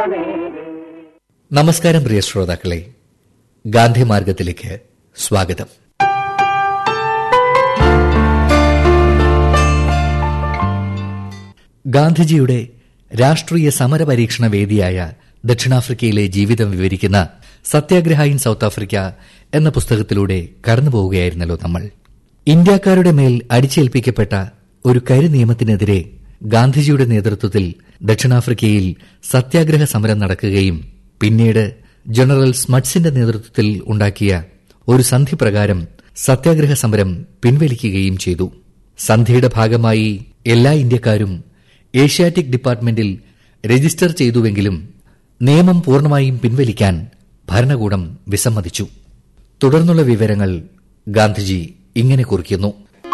നമസ്കാരം പ്രിയ ശ്രോതാക്കളെ ഗാന്ധി മാർഗത്തിലേക്ക് സ്വാഗതം ഗാന്ധിജിയുടെ രാഷ്ട്രീയ സമര പരീക്ഷണ വേദിയായ ദക്ഷിണാഫ്രിക്കയിലെ ജീവിതം വിവരിക്കുന്ന സത്യാഗ്രഹ ഇൻ സൌത്ത് ആഫ്രിക്ക എന്ന പുസ്തകത്തിലൂടെ കടന്നുപോവുകയായിരുന്നല്ലോ നമ്മൾ ഇന്ത്യക്കാരുടെ മേൽ അടിച്ചേൽപ്പിക്കപ്പെട്ട ഒരു കരു നിയമത്തിനെതിരെ ഗാന്ധിജിയുടെ നേതൃത്വത്തിൽ ദക്ഷിണാഫ്രിക്കയിൽ സത്യാഗ്രഹ സമരം നടക്കുകയും പിന്നീട് ജനറൽ സ്മട്സിന്റെ നേതൃത്വത്തിൽ ഉണ്ടാക്കിയ ഒരു സന്ധി പ്രകാരം സത്യാഗ്രഹ സമരം പിൻവലിക്കുകയും ചെയ്തു സന്ധിയുടെ ഭാഗമായി എല്ലാ ഇന്ത്യക്കാരും ഏഷ്യാറ്റിക് ഡിപ്പാർട്ട്മെന്റിൽ രജിസ്റ്റർ ചെയ്തുവെങ്കിലും നിയമം പൂർണ്ണമായും പിൻവലിക്കാൻ ഭരണകൂടം വിസമ്മതിച്ചു തുടർന്നുള്ള വിവരങ്ങൾ ഗാന്ധിജി ഇങ്ങനെ കുറിക്കുന്നു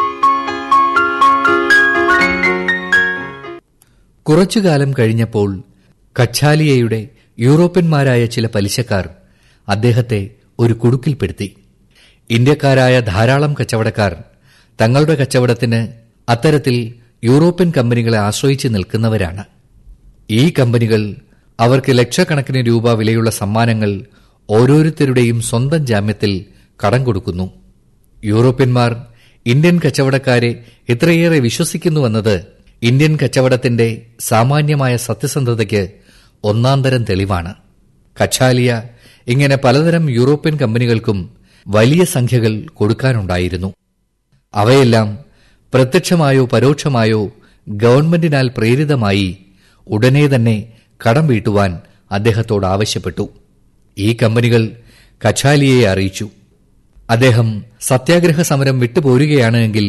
കുറച്ചുകാലം കഴിഞ്ഞപ്പോൾ കച്ചാലിയയുടെ യൂറോപ്യന്മാരായ ചില പലിശക്കാർ അദ്ദേഹത്തെ ഒരു കുടുക്കിൽപ്പെടുത്തി ഇന്ത്യക്കാരായ ധാരാളം കച്ചവടക്കാർ തങ്ങളുടെ കച്ചവടത്തിന് അത്തരത്തിൽ യൂറോപ്യൻ കമ്പനികളെ ആശ്രയിച്ച് നിൽക്കുന്നവരാണ് ഈ കമ്പനികൾ അവർക്ക് ലക്ഷക്കണക്കിന് രൂപ വിലയുള്ള സമ്മാനങ്ങൾ ഓരോരുത്തരുടെയും സ്വന്തം ജാമ്യത്തിൽ കടം കൊടുക്കുന്നു യൂറോപ്യന്മാർ ഇന്ത്യൻ കച്ചവടക്കാരെ ഇത്രയേറെ വിശ്വസിക്കുന്നുവെന്നത് ഇന്ത്യൻ കച്ചവടത്തിന്റെ സാമാന്യമായ സത്യസന്ധതയ്ക്ക് ഒന്നാന്തരം തെളിവാണ് കച്ചാലിയ ഇങ്ങനെ പലതരം യൂറോപ്യൻ കമ്പനികൾക്കും വലിയ സംഖ്യകൾ കൊടുക്കാനുണ്ടായിരുന്നു അവയെല്ലാം പ്രത്യക്ഷമായോ പരോക്ഷമായോ ഗവൺമെന്റിനാൽ പ്രേരിതമായി ഉടനെ തന്നെ കടം വീട്ടുവാൻ അദ്ദേഹത്തോട് ആവശ്യപ്പെട്ടു ഈ കമ്പനികൾ കച്ചാലിയെ അറിയിച്ചു അദ്ദേഹം സത്യാഗ്രഹ സമരം വിട്ടുപോരുകയാണ് എങ്കിൽ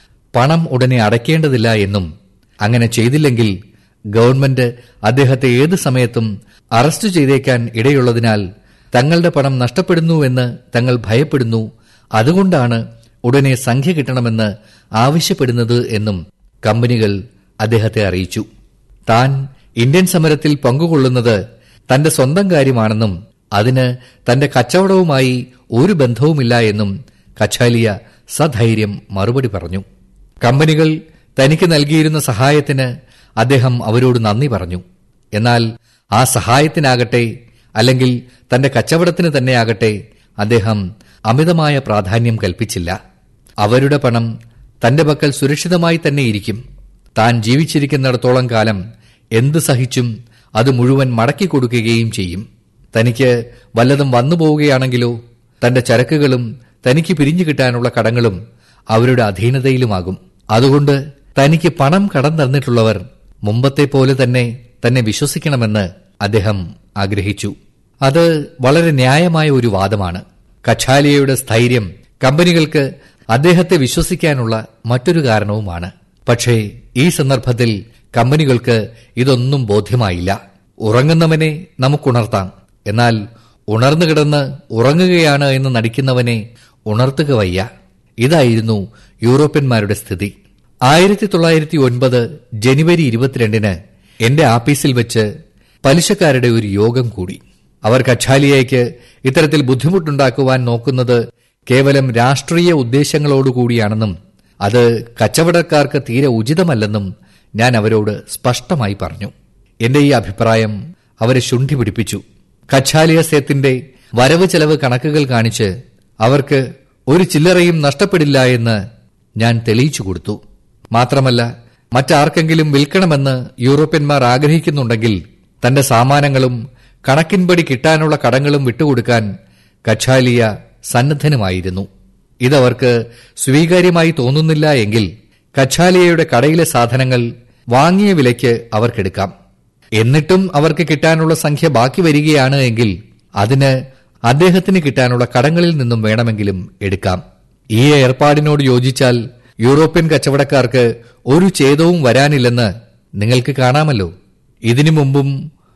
പണം ഉടനെ അടയ്ക്കേണ്ടതില്ല എന്നും അങ്ങനെ ചെയ്തില്ലെങ്കിൽ ഗവൺമെന്റ് അദ്ദേഹത്തെ ഏത് സമയത്തും അറസ്റ്റ് ചെയ്തേക്കാൻ ഇടയുള്ളതിനാൽ തങ്ങളുടെ പണം നഷ്ടപ്പെടുന്നുവെന്ന് തങ്ങൾ ഭയപ്പെടുന്നു അതുകൊണ്ടാണ് ഉടനെ സംഖ്യ കിട്ടണമെന്ന് ആവശ്യപ്പെടുന്നത് എന്നും കമ്പനികൾ അദ്ദേഹത്തെ അറിയിച്ചു താൻ ഇന്ത്യൻ സമരത്തിൽ പങ്കുകൊള്ളുന്നത് തന്റെ സ്വന്തം കാര്യമാണെന്നും അതിന് തന്റെ കച്ചവടവുമായി ഒരു ബന്ധവുമില്ല എന്നും കച്ചാലിയ സധൈര്യം മറുപടി പറഞ്ഞു കമ്പനികൾ തനിക്ക് നൽകിയിരുന്ന സഹായത്തിന് അദ്ദേഹം അവരോട് നന്ദി പറഞ്ഞു എന്നാൽ ആ സഹായത്തിനാകട്ടെ അല്ലെങ്കിൽ തന്റെ കച്ചവടത്തിന് തന്നെയാകട്ടെ അദ്ദേഹം അമിതമായ പ്രാധാന്യം കൽപ്പിച്ചില്ല അവരുടെ പണം തന്റെ പക്കൽ സുരക്ഷിതമായി തന്നെ ഇരിക്കും താൻ ജീവിച്ചിരിക്കുന്നിടത്തോളം കാലം എന്ത് സഹിച്ചും അത് മുഴുവൻ മടക്കി കൊടുക്കുകയും ചെയ്യും തനിക്ക് വല്ലതും വന്നു പോവുകയാണെങ്കിലോ തന്റെ ചരക്കുകളും തനിക്ക് പിരിഞ്ഞു കിട്ടാനുള്ള കടങ്ങളും അവരുടെ അധീനതയിലുമാകും അതുകൊണ്ട് തനിക്ക് പണം കടം തന്നിട്ടുള്ളവർ മുമ്പത്തെ പോലെ തന്നെ തന്നെ വിശ്വസിക്കണമെന്ന് അദ്ദേഹം ആഗ്രഹിച്ചു അത് വളരെ ന്യായമായ ഒരു വാദമാണ് കച്ചാലിയയുടെ സ്ഥൈര്യം കമ്പനികൾക്ക് അദ്ദേഹത്തെ വിശ്വസിക്കാനുള്ള മറ്റൊരു കാരണവുമാണ് പക്ഷേ ഈ സന്ദർഭത്തിൽ കമ്പനികൾക്ക് ഇതൊന്നും ബോധ്യമായില്ല ഉറങ്ങുന്നവനെ നമുക്കുണർത്താം എന്നാൽ ഉണർന്നു കിടന്ന് ഉറങ്ങുകയാണ് എന്ന് നടിക്കുന്നവനെ ഉണർത്തുക വയ്യ ഇതായിരുന്നു യൂറോപ്യന്മാരുടെ സ്ഥിതി ആയിരത്തി തൊള്ളായിരത്തി ഒൻപത് ജനുവരി ഇരുപത്തിരണ്ടിന് എന്റെ ആഫീസിൽ വെച്ച് പലിശക്കാരുടെ ഒരു യോഗം കൂടി അവർ കച്ചാലിയയ്ക്ക് ഇത്തരത്തിൽ ബുദ്ധിമുട്ടുണ്ടാക്കുവാൻ നോക്കുന്നത് കേവലം രാഷ്ട്രീയ ഉദ്ദേശങ്ങളോടുകൂടിയാണെന്നും അത് കച്ചവടക്കാർക്ക് തീരെ ഉചിതമല്ലെന്നും ഞാൻ അവരോട് സ്പഷ്ടമായി പറഞ്ഞു എന്റെ ഈ അഭിപ്രായം അവരെ ശുണ്ഠി പിടിപ്പിച്ചു കച്ചാലിയ സേത്തിന്റെ വരവ് ചെലവ് കണക്കുകൾ കാണിച്ച് അവർക്ക് ഒരു ചില്ലറയും നഷ്ടപ്പെടില്ല എന്ന് ഞാൻ തെളിയിച്ചു കൊടുത്തു മാത്രമല്ല മറ്റാർക്കെങ്കിലും വിൽക്കണമെന്ന് യൂറോപ്യന്മാർ ആഗ്രഹിക്കുന്നുണ്ടെങ്കിൽ തന്റെ സാമാനങ്ങളും കണക്കിൻപടി കിട്ടാനുള്ള കടങ്ങളും വിട്ടുകൊടുക്കാൻ കച്ചാലിയ സന്നദ്ധനുമായിരുന്നു ഇതവർക്ക് സ്വീകാര്യമായി തോന്നുന്നില്ല എങ്കിൽ കച്ചാലിയയുടെ കടയിലെ സാധനങ്ങൾ വാങ്ങിയ വിലയ്ക്ക് അവർക്കെടുക്കാം എന്നിട്ടും അവർക്ക് കിട്ടാനുള്ള സംഖ്യ ബാക്കി വരികയാണ് എങ്കിൽ അതിന് അദ്ദേഹത്തിന് കിട്ടാനുള്ള കടങ്ങളിൽ നിന്നും വേണമെങ്കിലും എടുക്കാം ഈ ഏർപ്പാടിനോട് യോജിച്ചാൽ യൂറോപ്യൻ കച്ചവടക്കാർക്ക് ഒരു ഛേദവും വരാനില്ലെന്ന് നിങ്ങൾക്ക് കാണാമല്ലോ ഇതിനു മുമ്പും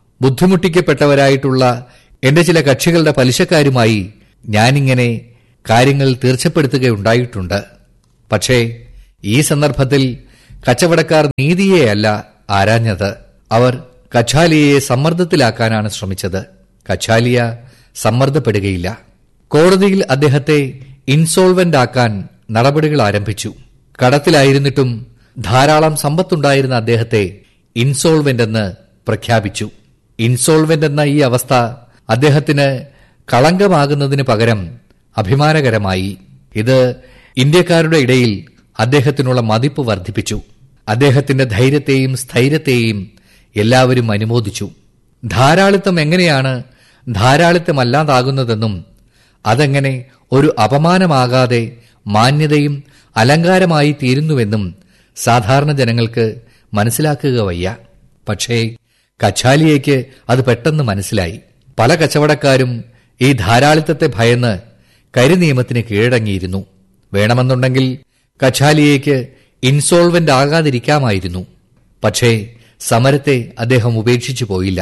ബുദ്ധിമുട്ടിക്കപ്പെട്ടവരായിട്ടുള്ള എന്റെ ചില കക്ഷികളുടെ പലിശക്കാരുമായി ഞാനിങ്ങനെ കാര്യങ്ങൾ തീർച്ചപ്പെടുത്തുകയുണ്ടായിട്ടുണ്ട് പക്ഷേ ഈ സന്ദർഭത്തിൽ കച്ചവടക്കാർ നീതിയെയല്ല ആരാഞ്ഞത് അവർ കച്ചാലിയയെ സമ്മർദ്ദത്തിലാക്കാനാണ് ശ്രമിച്ചത് കച്ചാലിയ സമ്മർദ്ദപ്പെടുകയില്ല കോടതിയിൽ അദ്ദേഹത്തെ ഇൻസോൾവന്റ് ആക്കാൻ നടപടികൾ ആരംഭിച്ചു കടത്തിലായിരുന്നിട്ടും ധാരാളം സമ്പത്തുണ്ടായിരുന്ന അദ്ദേഹത്തെ ഇൻസോൾവെന്റ് എന്ന് പ്രഖ്യാപിച്ചു ഇൻസോൾവെന്റ് എന്ന ഈ അവസ്ഥ അദ്ദേഹത്തിന് കളങ്കമാകുന്നതിന് പകരം അഭിമാനകരമായി ഇത് ഇന്ത്യക്കാരുടെ ഇടയിൽ അദ്ദേഹത്തിനുള്ള മതിപ്പ് വർദ്ധിപ്പിച്ചു അദ്ദേഹത്തിന്റെ ധൈര്യത്തെയും സ്ഥൈര്യത്തെയും എല്ലാവരും അനുമോദിച്ചു ധാരാളിത്തം എങ്ങനെയാണ് ധാരാളിത്തമല്ലാതാകുന്നതെന്നും അതെങ്ങനെ ഒരു അപമാനമാകാതെ മാന്യതയും അലങ്കാരമായി തീരുന്നുവെന്നും സാധാരണ ജനങ്ങൾക്ക് മനസ്സിലാക്കുക വയ്യ പക്ഷേ കച്ചാലിയേക്ക് അത് പെട്ടെന്ന് മനസ്സിലായി പല കച്ചവടക്കാരും ഈ ധാരാളിത്തത്തെ ഭയന്ന് കരിനിയമത്തിന് കീഴടങ്ങിയിരുന്നു വേണമെന്നുണ്ടെങ്കിൽ കച്ചാലിയേക്ക് ഇൻസോൾവെന്റ് ആകാതിരിക്കാമായിരുന്നു പക്ഷേ സമരത്തെ അദ്ദേഹം ഉപേക്ഷിച്ചു പോയില്ല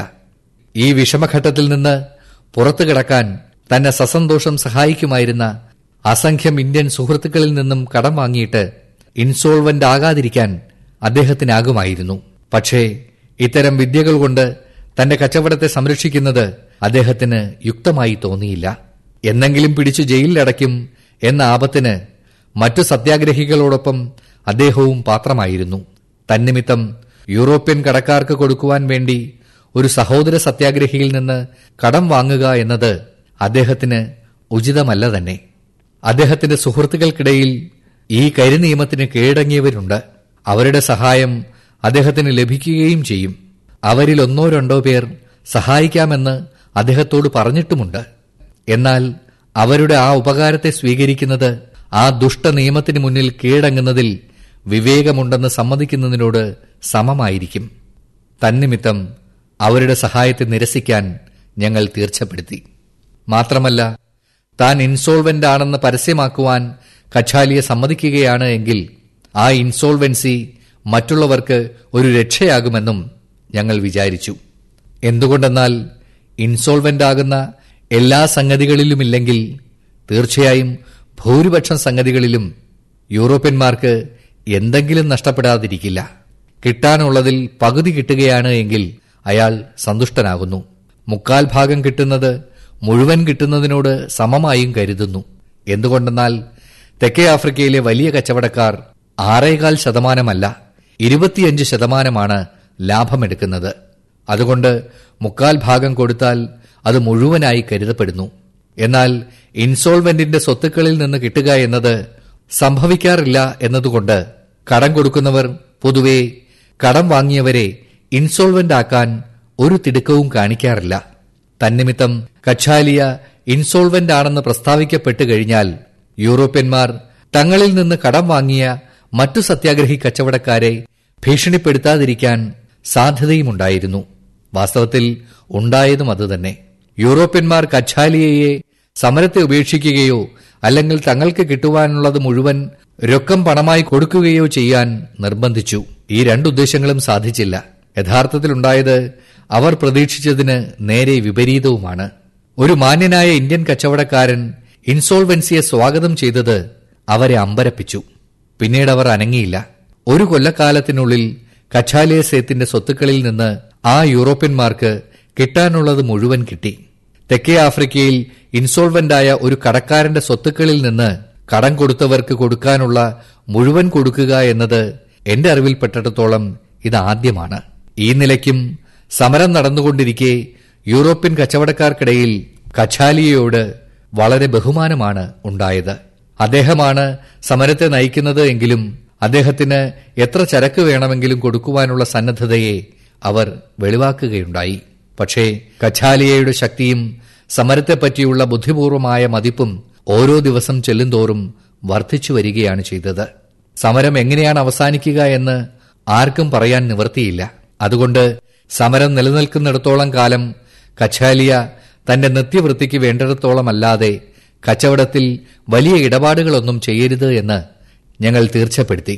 ഈ വിഷമഘട്ടത്തിൽ നിന്ന് പുറത്തു കിടക്കാൻ തന്നെ സസന്തോഷം സഹായിക്കുമായിരുന്ന അസംഖ്യം ഇന്ത്യൻ സുഹൃത്തുക്കളിൽ നിന്നും കടം വാങ്ങിയിട്ട് ഇൻസോൾവെന്റ് ആകാതിരിക്കാൻ അദ്ദേഹത്തിനാകുമായിരുന്നു പക്ഷേ ഇത്തരം വിദ്യകൾ കൊണ്ട് തന്റെ കച്ചവടത്തെ സംരക്ഷിക്കുന്നത് അദ്ദേഹത്തിന് യുക്തമായി തോന്നിയില്ല എന്നെങ്കിലും പിടിച്ചു ജയിലിലടയ്ക്കും എന്ന ആപത്തിന് മറ്റു സത്യാഗ്രഹികളോടൊപ്പം അദ്ദേഹവും പാത്രമായിരുന്നു തന്നിമിത്തം യൂറോപ്യൻ കടക്കാർക്ക് കൊടുക്കുവാൻ വേണ്ടി ഒരു സഹോദര സത്യാഗ്രഹിയിൽ നിന്ന് കടം വാങ്ങുക എന്നത് അദ്ദേഹത്തിന് ഉചിതമല്ല തന്നെ അദ്ദേഹത്തിന്റെ സുഹൃത്തുക്കൾക്കിടയിൽ ഈ കരിനിയമത്തിന് കീഴടങ്ങിയവരുണ്ട് അവരുടെ സഹായം അദ്ദേഹത്തിന് ലഭിക്കുകയും ചെയ്യും അവരിൽ ഒന്നോ രണ്ടോ പേർ സഹായിക്കാമെന്ന് അദ്ദേഹത്തോട് പറഞ്ഞിട്ടുമുണ്ട് എന്നാൽ അവരുടെ ആ ഉപകാരത്തെ സ്വീകരിക്കുന്നത് ആ ദുഷ്ട നിയമത്തിന് മുന്നിൽ കീഴടങ്ങുന്നതിൽ വിവേകമുണ്ടെന്ന് സമ്മതിക്കുന്നതിനോട് സമമായിരിക്കും തന്നിമിത്തം അവരുടെ സഹായത്തെ നിരസിക്കാൻ ഞങ്ങൾ തീർച്ചപ്പെടുത്തി മാത്രമല്ല താൻ ഇൻസോൾവെന്റ് ആണെന്ന് പരസ്യമാക്കുവാൻ കച്ചാലിയെ സമ്മതിക്കുകയാണ് എങ്കിൽ ആ ഇൻസോൾവെൻസി മറ്റുള്ളവർക്ക് ഒരു രക്ഷയാകുമെന്നും ഞങ്ങൾ വിചാരിച്ചു എന്തുകൊണ്ടെന്നാൽ ഇൻസോൾവെന്റ് ആകുന്ന എല്ലാ സംഗതികളിലുമില്ലെങ്കിൽ തീർച്ചയായും ഭൂരിപക്ഷം സംഗതികളിലും യൂറോപ്യന്മാർക്ക് എന്തെങ്കിലും നഷ്ടപ്പെടാതിരിക്കില്ല കിട്ടാനുള്ളതിൽ പകുതി കിട്ടുകയാണ് എങ്കിൽ അയാൾ സന്തുഷ്ടനാകുന്നു മുക്കാൽ ഭാഗം കിട്ടുന്നത് മുഴുവൻ കിട്ടുന്നതിനോട് സമമായും കരുതുന്നു എന്തുകൊണ്ടെന്നാൽ തെക്കേ ആഫ്രിക്കയിലെ വലിയ കച്ചവടക്കാർ ആറേകാൽ ശതമാനമല്ല ഇരുപത്തിയഞ്ച് ശതമാനമാണ് ലാഭമെടുക്കുന്നത് അതുകൊണ്ട് മുക്കാൽ ഭാഗം കൊടുത്താൽ അത് മുഴുവനായി കരുതപ്പെടുന്നു എന്നാൽ ഇൻസോൾവെന്റിന്റെ സ്വത്തുക്കളിൽ നിന്ന് കിട്ടുക എന്നത് സംഭവിക്കാറില്ല എന്നതുകൊണ്ട് കടം കൊടുക്കുന്നവർ പൊതുവെ കടം വാങ്ങിയവരെ ഇൻസോൾവെന്റ് ആക്കാൻ ഒരു തിടുക്കവും കാണിക്കാറില്ല തന്നിമിത്തം കച്ചാലിയ ഇൻസോൾവെന്റ് ആണെന്ന് പ്രസ്താവിക്കപ്പെട്ടു കഴിഞ്ഞാൽ യൂറോപ്യന്മാർ തങ്ങളിൽ നിന്ന് കടം വാങ്ങിയ മറ്റു സത്യാഗ്രഹി കച്ചവടക്കാരെ ഭീഷണിപ്പെടുത്താതിരിക്കാൻ സാധ്യതയുമുണ്ടായിരുന്നു വാസ്തവത്തിൽ ഉണ്ടായതും അതുതന്നെ യൂറോപ്യന്മാർ കച്ചാലിയയെ സമരത്തെ ഉപേക്ഷിക്കുകയോ അല്ലെങ്കിൽ തങ്ങൾക്ക് കിട്ടുവാനുള്ളത് മുഴുവൻ രൊക്കം പണമായി കൊടുക്കുകയോ ചെയ്യാൻ നിർബന്ധിച്ചു ഈ രണ്ടുദ്ദേശങ്ങളും സാധിച്ചില്ല യഥാർത്ഥത്തിലുണ്ടായത് അവർ പ്രതീക്ഷിച്ചതിന് നേരെ വിപരീതവുമാണ് ഒരു മാന്യനായ ഇന്ത്യൻ കച്ചവടക്കാരൻ ഇൻസോൾവെൻസിയെ സ്വാഗതം ചെയ്തത് അവരെ അമ്പരപ്പിച്ചു പിന്നീട് അവർ അനങ്ങിയില്ല ഒരു കൊല്ലക്കാലത്തിനുള്ളിൽ കച്ചാലിയ സേത്തിന്റെ സ്വത്തുക്കളിൽ നിന്ന് ആ യൂറോപ്യന്മാർക്ക് കിട്ടാനുള്ളത് മുഴുവൻ കിട്ടി തെക്കേ ആഫ്രിക്കയിൽ ഇൻസോൾവെന്റായ ഒരു കടക്കാരന്റെ സ്വത്തുക്കളിൽ നിന്ന് കടം കൊടുത്തവർക്ക് കൊടുക്കാനുള്ള മുഴുവൻ കൊടുക്കുക എന്നത് എന്റെ അറിവിൽപ്പെട്ടിടത്തോളം ഇതാദ്യമാണ് ഈ നിലയ്ക്കും സമരം നടന്നുകൊണ്ടിരിക്കെ യൂറോപ്യൻ കച്ചവടക്കാർക്കിടയിൽ കച്ചാലിയയോട് വളരെ ബഹുമാനമാണ് ഉണ്ടായത് അദ്ദേഹമാണ് സമരത്തെ നയിക്കുന്നത് എങ്കിലും അദ്ദേഹത്തിന് എത്ര ചരക്ക് വേണമെങ്കിലും കൊടുക്കുവാനുള്ള സന്നദ്ധതയെ അവർ വെളിവാക്കുകയുണ്ടായി പക്ഷേ കച്ചാലിയയുടെ ശക്തിയും സമരത്തെപ്പറ്റിയുള്ള ബുദ്ധിപൂർവമായ മതിപ്പും ഓരോ ദിവസം ചെല്ലുന്തോറും വർദ്ധിച്ചു വരികയാണ് ചെയ്തത് സമരം എങ്ങനെയാണ് അവസാനിക്കുക എന്ന് ആർക്കും പറയാൻ നിവൃത്തിയില്ല അതുകൊണ്ട് സമരം നിലനിൽക്കുന്നിടത്തോളം കാലം കച്ചാലിയ തന്റെ നിത്യവൃത്തിക്ക് വേണ്ടിടത്തോളമല്ലാതെ കച്ചവടത്തിൽ വലിയ ഇടപാടുകളൊന്നും ചെയ്യരുത് എന്ന് ഞങ്ങൾ തീർച്ചപ്പെടുത്തി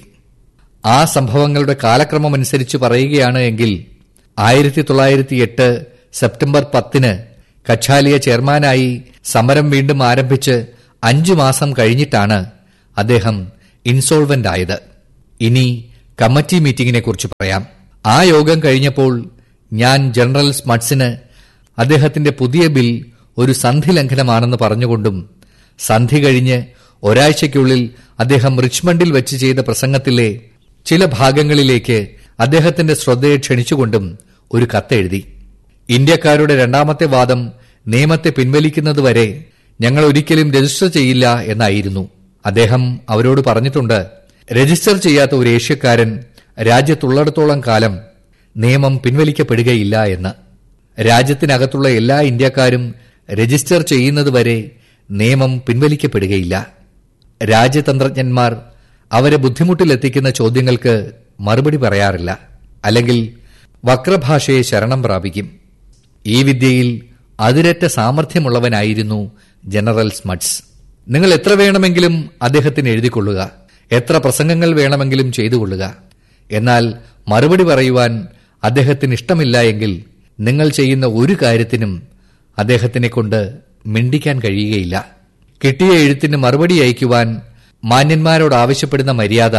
ആ സംഭവങ്ങളുടെ കാലക്രമമനുസരിച്ച് പറയുകയാണ് എങ്കിൽ ആയിരത്തി തൊള്ളായിരത്തി എട്ട് സെപ്റ്റംബർ പത്തിന് കച്ചാലിയ ചെയർമാനായി സമരം വീണ്ടും ആരംഭിച്ച് അഞ്ചു മാസം കഴിഞ്ഞിട്ടാണ് അദ്ദേഹം ഇൻസോൾവെന്റ് ആയത് ഇനി കമ്മിറ്റി മീറ്റിംഗിനെ കുറിച്ച് പറയാം ആ യോഗം കഴിഞ്ഞപ്പോൾ ഞാൻ ജനറൽ സ്മട്സിന് അദ്ദേഹത്തിന്റെ പുതിയ ബിൽ ഒരു സന്ധി ലംഘനമാണെന്ന് പറഞ്ഞുകൊണ്ടും സന്ധി കഴിഞ്ഞ് ഒരാഴ്ചയ്ക്കുള്ളിൽ അദ്ദേഹം റിച്ച്മണ്ടിൽ വെച്ച് ചെയ്ത പ്രസംഗത്തിലെ ചില ഭാഗങ്ങളിലേക്ക് അദ്ദേഹത്തിന്റെ ശ്രദ്ധയെ ക്ഷണിച്ചുകൊണ്ടും ഒരു കത്തെഴുതി ഇന്ത്യക്കാരുടെ രണ്ടാമത്തെ വാദം നിയമത്തെ പിൻവലിക്കുന്നതുവരെ ഞങ്ങൾ ഒരിക്കലും രജിസ്റ്റർ ചെയ്യില്ല എന്നായിരുന്നു അദ്ദേഹം അവരോട് പറഞ്ഞിട്ടുണ്ട് രജിസ്റ്റർ ചെയ്യാത്ത ഒരു ഏഷ്യക്കാരൻ രാജ്യത്തുള്ളിടത്തോളം കാലം നിയമം പിൻവലിക്കപ്പെടുകയില്ല എന്ന് രാജ്യത്തിനകത്തുള്ള എല്ലാ ഇന്ത്യക്കാരും രജിസ്റ്റർ ചെയ്യുന്നതുവരെ നിയമം പിൻവലിക്കപ്പെടുകയില്ല രാജ്യതന്ത്രജ്ഞന്മാർ അവരെ ബുദ്ധിമുട്ടിലെത്തിക്കുന്ന ചോദ്യങ്ങൾക്ക് മറുപടി പറയാറില്ല അല്ലെങ്കിൽ വക്രഭാഷയെ ശരണം പ്രാപിക്കും ഈ വിദ്യയിൽ അതിരറ്റ സാമർഥ്യമുള്ളവനായിരുന്നു ജനറൽ സ്മട്സ് നിങ്ങൾ എത്ര വേണമെങ്കിലും അദ്ദേഹത്തിന് എഴുതിക്കൊള്ളുക എത്ര പ്രസംഗങ്ങൾ വേണമെങ്കിലും ചെയ്തുകൊള്ളുക എന്നാൽ മറുപടി പറയുവാൻ അദ്ദേഹത്തിന് ഇഷ്ടമില്ല എങ്കിൽ നിങ്ങൾ ചെയ്യുന്ന ഒരു കാര്യത്തിനും അദ്ദേഹത്തിനെ കൊണ്ട് മിണ്ടിക്കാൻ കഴിയുകയില്ല കിട്ടിയ എഴുത്തിന് മറുപടി അയക്കുവാൻ മാന്യന്മാരോട് ആവശ്യപ്പെടുന്ന മര്യാദ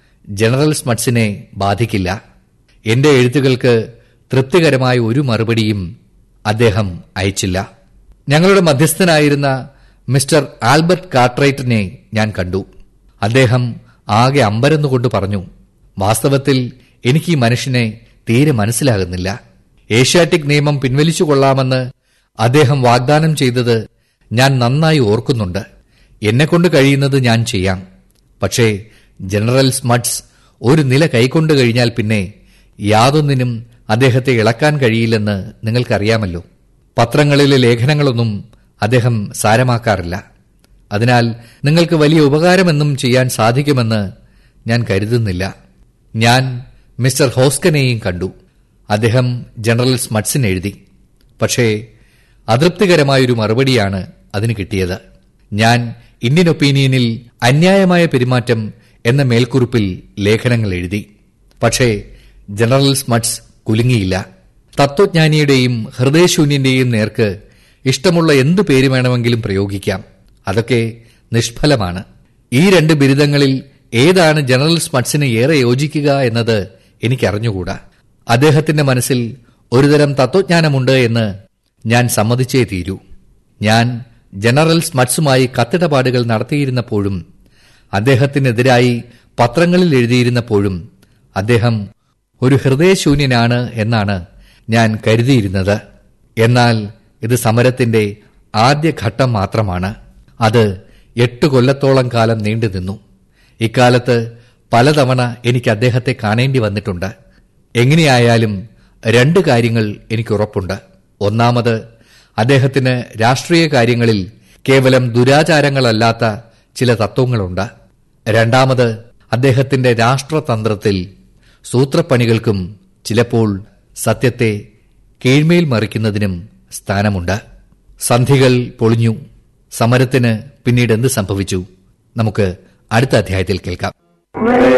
ജനറൽ സ്മട്സിനെ ബാധിക്കില്ല എന്റെ എഴുത്തുകൾക്ക് തൃപ്തികരമായ ഒരു മറുപടിയും അദ്ദേഹം അയച്ചില്ല ഞങ്ങളുടെ മധ്യസ്ഥനായിരുന്ന മിസ്റ്റർ ആൽബർട്ട് കാർട്രൈറ്റിനെ ഞാൻ കണ്ടു അദ്ദേഹം ആകെ അമ്പരന്നുകൊണ്ട് പറഞ്ഞു വാസ്തവത്തിൽ എനിക്ക് ഈ മനുഷ്യനെ തീരെ മനസ്സിലാകുന്നില്ല ഏഷ്യാറ്റിക് നിയമം പിൻവലിച്ചു കൊള്ളാമെന്ന് അദ്ദേഹം വാഗ്ദാനം ചെയ്തത് ഞാൻ നന്നായി ഓർക്കുന്നുണ്ട് എന്നെക്കൊണ്ട് കഴിയുന്നത് ഞാൻ ചെയ്യാം പക്ഷേ ജനറൽ സ്മട്സ് ഒരു നില കൈക്കൊണ്ടു കഴിഞ്ഞാൽ പിന്നെ യാതൊന്നിനും അദ്ദേഹത്തെ ഇളക്കാൻ കഴിയില്ലെന്ന് നിങ്ങൾക്കറിയാമല്ലോ പത്രങ്ങളിലെ ലേഖനങ്ങളൊന്നും അദ്ദേഹം സാരമാക്കാറില്ല അതിനാൽ നിങ്ങൾക്ക് വലിയ ഉപകാരമെന്നും ചെയ്യാൻ സാധിക്കുമെന്ന് ഞാൻ കരുതുന്നില്ല ഞാൻ മിസ്റ്റർ ഹോസ്കനെയും കണ്ടു അദ്ദേഹം ജനറൽ സ്മട്സിന് എഴുതി പക്ഷേ അതൃപ്തികരമായൊരു മറുപടിയാണ് അതിന് കിട്ടിയത് ഞാൻ ഇന്ത്യൻ ഒപ്പീനിയനിൽ അന്യായമായ പെരുമാറ്റം എന്ന മേൽക്കുറിപ്പിൽ ലേഖനങ്ങൾ എഴുതി പക്ഷേ ജനറൽ സ്മട്സ് കുലുങ്ങിയില്ല തത്വജ്ഞാനിയുടെയും ഹൃദയശൂന്യന്റെയും നേർക്ക് ഇഷ്ടമുള്ള എന്തു പേര് വേണമെങ്കിലും പ്രയോഗിക്കാം അതൊക്കെ നിഷ്ഫലമാണ് ഈ രണ്ട് ബിരുദങ്ങളിൽ ഏതാണ് ജനറൽ സ്മട്സിന് ഏറെ യോജിക്കുക എന്നത് എനിക്കറിഞ്ഞുകൂടാ അദ്ദേഹത്തിന്റെ മനസ്സിൽ ഒരുതരം തത്വജ്ഞാനമുണ്ട് എന്ന് ഞാൻ സമ്മതിച്ചേ തീരൂ ഞാൻ ജനറൽ സ്മട്സുമായി കത്തിടപാടുകൾ നടത്തിയിരുന്നപ്പോഴും അദ്ദേഹത്തിനെതിരായി പത്രങ്ങളിൽ എഴുതിയിരുന്നപ്പോഴും അദ്ദേഹം ഒരു ഹൃദയശൂന്യനാണ് എന്നാണ് ഞാൻ കരുതിയിരുന്നത് എന്നാൽ ഇത് സമരത്തിന്റെ ആദ്യ ഘട്ടം മാത്രമാണ് അത് എട്ട് കൊല്ലത്തോളം കാലം നീണ്ടുനിന്നു ഇക്കാലത്ത് പലതവണ എനിക്ക് അദ്ദേഹത്തെ കാണേണ്ടി വന്നിട്ടുണ്ട് എങ്ങനെയായാലും രണ്ട് കാര്യങ്ങൾ എനിക്ക് ഉറപ്പുണ്ട് ഒന്നാമത് അദ്ദേഹത്തിന് രാഷ്ട്രീയ കാര്യങ്ങളിൽ കേവലം ദുരാചാരങ്ങളല്ലാത്ത ചില തത്വങ്ങളുണ്ട് രണ്ടാമത് അദ്ദേഹത്തിന്റെ രാഷ്ട്രതന്ത്രത്തിൽ സൂത്രപ്പണികൾക്കും ചിലപ്പോൾ സത്യത്തെ കീഴ്മേൽ മറിക്കുന്നതിനും സ്ഥാനമുണ്ട് സന്ധികൾ പൊളിഞ്ഞു സമരത്തിന് പിന്നീട് എന്ത് സംഭവിച്ചു നമുക്ക് അടുത്ത അധ്യായത്തിൽ കേൾക്കാം